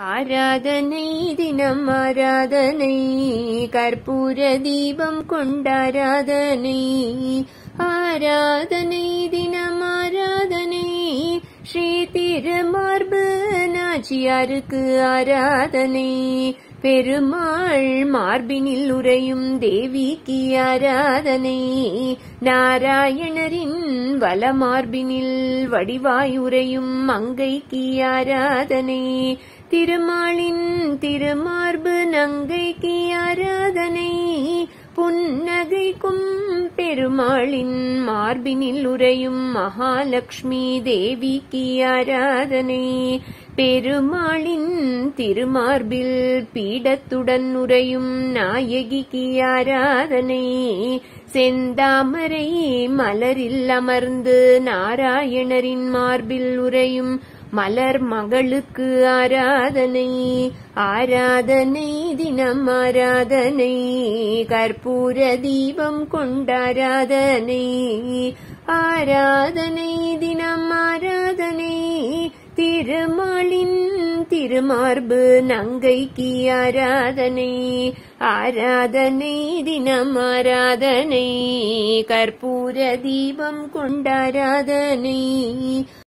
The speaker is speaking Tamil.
ஆராதனை தினம் ஆராதனை கற்பூர தீபம் கொண்டாராதனை ஆராதனை தினம் ஆராதனை ஸ்ரீ திருமார்பு நாச்சியாருக்கு ஆராதனை பெருமாள் மார்பினில் உறையும் தேவிக்கு ஆராதனை நாராயணரின் வலமார்பினில் வடிவாய் உறையும் மங்கைக்கு ஆராதனை திருமாலின் திருமார்பு நங்கைக்கு ஆராதனை புன்னகைக்கும் பெருமாளின் மார்பினில் உறையும் மகாலட்சுமி தேவிக்கு ஆராதனை பெருமாளின் திருமார்பில் பீடத்துடன் உறையும் நாயகிக்கு ஆராதனை செந்தாமரை மலரில் அமர்ந்து நாராயணரின் மார்பில் உறையும் மலர் மகளுக்கு ஆராதனை ஆராதனை தினம் ஆராதனை கற்பூர தீபம் கொண்டாராதனை ஆராதனை தினம் ஆராதனை திருமாலின் திருமார்பு நங்கைக்கு ஆராதனை ஆராதனை தினம் ஆராதனை கற்பூர தீபம் கொண்டாராதனை